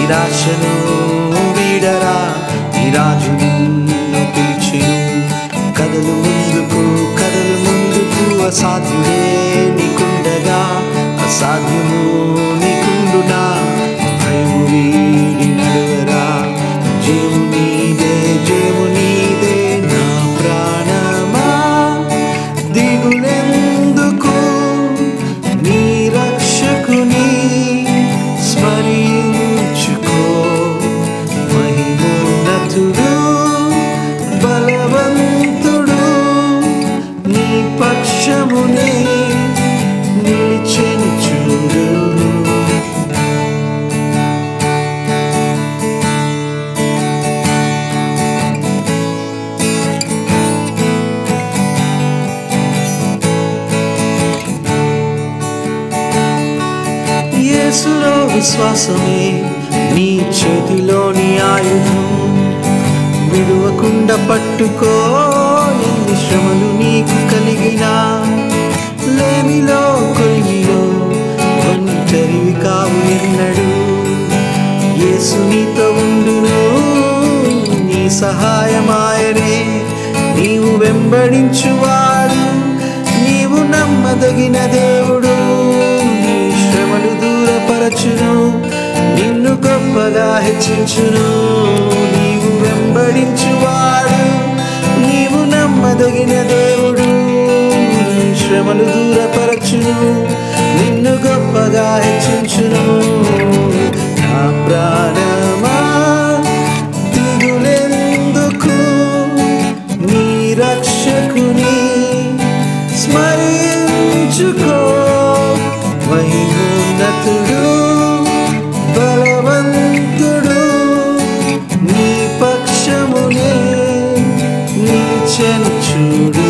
నిరాశను వీడరా నీ రాజు నిన్ను పిలిచిను కదలు ముందుకు కదలు ముందుకు అసాధ్యుడే నీకుండగా అసాధ్యము నీకుండునా భయము వీడి నడువరా జయము నీదే జయము నీదే నా ప్రాణమా దిగులెందుకు నీ రక్షకుని స్మరించుకో మహిమోన్నతుడు బలవంతుడు నీ పక్షమునే నిలిచెను చూడు యేసులో విశ్వాసమే నీ చేతిలోని ఆయుధం విడువకుండా పట్టుకో ఎన్ని శ్రమలు నీకు కలిగినా లేమిలో కొలిమిలో ఒంటరివి కావు ఎన్నడు యేసు నీతో ఉండును నీ సహాయమాయనే నీవు వెంబడించువాడు నీవు నమ్మదగిన దేవుడు నీ శ్రమలు దూరపరచును నిన్ను గొప్పగా హెచ్చించును నీవు వెంబడించువాడు నీవు నమ్మదగిన దేవుడు నీ శ్రమలు దూరపరచును నిన్ను గొప్పగా హెచ్చించును నా ప్రాణమా దిగులెందుకు నీ రక్షకుని స్మరించుకో మహిమోన్నతుడు బలవంతుడు నీ పక్షమునే నిలిచెను చూడు